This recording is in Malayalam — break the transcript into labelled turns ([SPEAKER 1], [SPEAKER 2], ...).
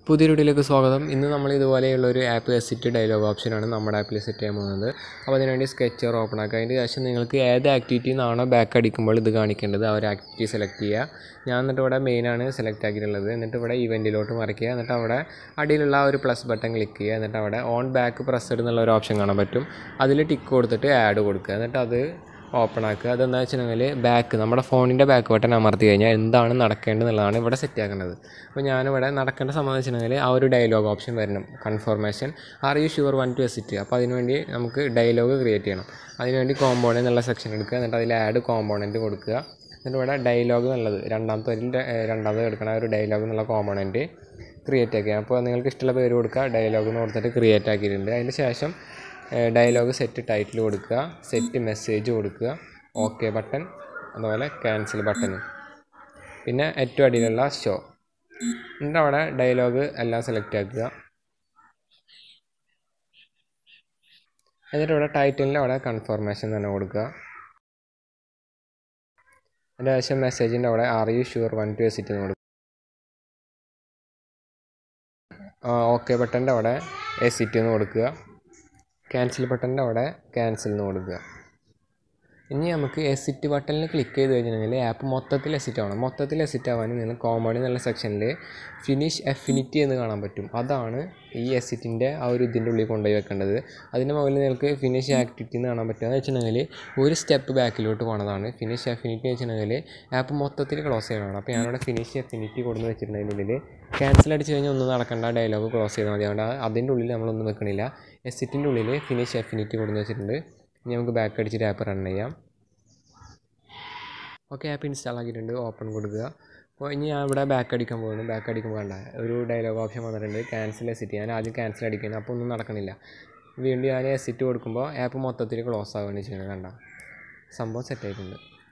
[SPEAKER 1] പുതിയ വീഡിയോയിലേക്ക് സ്വാഗതം ഇന്ന് നമ്മൾ ഇതുപോലെയുള്ള ഒരു ആപ്പ് എസിറ്റ് ഡയലോഗ് ഓപ്ഷനാണ് നമ്മുടെ ആപ്പിൽ സെറ്റ് ചെയ്യാൻ പോകുന്നത് അപ്പോൾ അതിനുവേണ്ടി സ്കെച്ചർ ഓപ്പൺ ആക്കുക അതിൻ്റെ ശേഷം നിങ്ങൾക്ക് ഏത് ആക്ടിവിറ്റി നിന്നാണോ ബാക്ക് അടിക്കുമ്പോൾ ഇത് കാണിക്കേണ്ടത് ആ ഒരു ആക്ടിവിറ്റി സെലക്ട് ചെയ്യുക ഞാൻ എന്നിട്ട് ഇവിടെ മെയിനാണ് സെലക്ട് ആക്കിയിട്ടുള്ളത് എന്നിട്ട് ഇവിടെ ഇവൻറ്റിലോട്ട് മറിക്കുക എന്നിട്ട് അവിടെ അടിയിലുള്ള ആ ഒരു പ്ലസ് ബട്ടൺ ക്ലിക്ക് ചെയ്യുക എന്നിട്ട് അവിടെ ഓൺ ബാക്ക് പ്രസ്ഡ് എന്നുള്ള ഒരു ഓപ്ഷൻ കാണാൻ പറ്റും അതിൽ ടിക്ക് കൊടുത്തിട്ട് ആഡ് കൊടുക്കുക എന്നിട്ട് അത് ഓപ്പൺ ആക്കുക അതെന്താ വെച്ചിട്ടുണ്ടെങ്കിൽ ബാക്ക് നമ്മുടെ ഫോണിൻ്റെ ബാക്ക് ബട്ടൺ അമർത്തി കഴിഞ്ഞാൽ എന്താണ് നടക്കേണ്ടതെന്നുള്ളതാണ് ഇവിടെ സെറ്റ് ആക്കേണ്ടത് അപ്പോൾ ഞാനിവിടെ നടക്കേണ്ട സംഭവം വെച്ചിട്ടുണ്ടെങ്കിൽ ആ ഒരു ഡയലോഗ് ഓപ്ഷൻ വരണം confirmation are you sure one two exit അപ്പോൾ അതിനുവേണ്ടി നമുക്ക് ഡയലോഗ് ക്രിയേറ്റ് ചെയ്യണം അതിനുവേണ്ടി കോമ്പോണൻ്റ് എന്നുള്ള സെക്ഷൻ എടുക്കുക എന്നിട്ട് അതിൽ ആഡ് കോമ്പോണൻറ്റ് കൊടുക്കുക എന്നിട്ട് ഇവിടെ ഡയലോഗ് എന്നുള്ളത് രണ്ടാമത്തെ വരിൽ രണ്ടാമത് എടുക്കണ ആ ഒരു ഡയലോഗ് എന്നുള്ള കോമ്പോണൻറ്റ് ക്രിയേറ്റ് ആക്കുക അപ്പോൾ നിങ്ങൾക്ക് ഇഷ്ടമുള്ള പേര് കൊടുക്കുക ഡയലോഗ് എന്ന് കൊടുത്തിട്ട് ക്രിയേറ്റ് ആക്കിയിട്ടുണ്ട് അതിന് ശേഷം ഡയലോഗ് സെറ്റ് ടൈറ്റിൽ കൊടുക്കുക സെറ്റ് മെസ്സേജ് കൊടുക്കുക ഓക്കെ ബട്ടൺ അതുപോലെ ക്യാൻസൽ ബട്ടൺ പിന്നെ ഏറ്റവും അടിയിലുള്ള ഷോ എന്നിട്ട് അവിടെ ഡയലോഗ് എല്ലാം സെലക്ട് ആക്കുക എന്നിട്ട് ഇവിടെ ടൈറ്റിലിൻ്റെ അവിടെ കൺഫർമേഷൻ തന്നെ കൊടുക്കുക അതിൻ്റെ ശേഷം മെസ്സേജിൻ്റെ അവിടെ are you sure one two exit എന്ന് കൊടുക്കുക ഓക്കെ ബട്ടൻ്റെ അവിടെ എസിറ്റ് എന്ന് കൊടുക്കുക ക്യാൻസൽ ബട്ടൻ്റെ അവിടെ ക്യാൻസൽ എന്ന് കൊടുക്കുക ഇനി നമുക്ക് എസിറ്റ് ബട്ടണിൽ ക്ലിക്ക് ചെയ്ത് കഴിഞ്ഞിട്ടുണ്ടെങ്കിൽ ആപ്പ് മൊത്തത്തിൽ എസിറ്റ് ആവണം മൊത്തത്തിൽ എസിറ്റ് ആവാൻ നിങ്ങൾ കോമഡി എന്നുള്ള സെക്ഷനിൽ ഫിനിഷ് എഫിനിറ്റി എന്ന് കാണാൻ പറ്റും അതാണ് ഈ എസിറ്റിൻ്റെ ആ ഒരു ഇതിൻ്റെ ഉള്ളിൽ കൊണ്ടുപോയി വെക്കേണ്ടത് അതിൻ്റെ മുകളിൽ നിങ്ങൾക്ക് ഫിനിഷ് ആക്ടിവിറ്റി എന്ന് കാണാൻ പറ്റുക എന്ന് വെച്ചിട്ടുണ്ടെങ്കിൽ ഒരു സ്റ്റെപ്പ് ബാക്കിലോട്ട് പോണതാണ് ഫിനിഷ് എഫിനിറ്റി വെച്ചിട്ടുണ്ടെങ്കിൽ ആപ്പ് മൊത്തത്തിൽ ക്ലോസ് ചെയ്യണം അപ്പോൾ ഞാനിവിടെ ഫിനിഷ് എഫിനിറ്റി കൊടുന്ന് വെച്ചിട്ടുണ്ടെങ്കിൽ ഉള്ളിൽ ക്യാൻസൽ അടിച്ച് കഴിഞ്ഞാൽ ഒന്നും നടക്കേണ്ട ഡയലോഗ് ക്ലോസ് ചെയ്താൽ മതി അതുകൊണ്ട് അതിൻ്റെ ഉള്ളിൽ നമ്മളൊന്നും വെക്കണില്ല എസിറ്റിൻ്റെ ഉള്ളിൽ ഫിനിഷ് എഫിനിറ്റി കൊടുന്ന് വെച്ചിട്ടുണ്ട് ഇനി നമുക്ക് ബാക്ക് അടിച്ചിട്ട് ആപ്പ് റൺ ചെയ്യാം ഓക്കെ ആപ്പ് ഇൻസ്റ്റാൾ ആക്കിയിട്ടുണ്ട് ഓപ്പൺ കൊടുക്കുക അപ്പോൾ ഇനി ഞാൻ ഇവിടെ ബാക്ക് അടിക്കാൻ പോകുന്നു ബാക്ക് അടിക്കുമ്പോൾ വേണ്ട ഒരു ഡയലോഗ് ഓപ്ഷൻ വന്നിട്ടുണ്ട് ക്യാൻസൽ എസിറ്റ് ഞാൻ ആദ്യം ക്യാൻസൽ അടിക്കുന്നത് അപ്പോൾ ഒന്നും നടക്കണില്ല വീണ്ടും ഞാൻ എസിറ്റ് കൊടുക്കുമ്പോൾ ആപ്പ് മൊത്തത്തിൽ ക്ലോസ് ആവുകയാണ് ചെയ്യുന്നത് കണ്ട സംഭവം സെറ്റ് ആയിട്ടുണ്ട്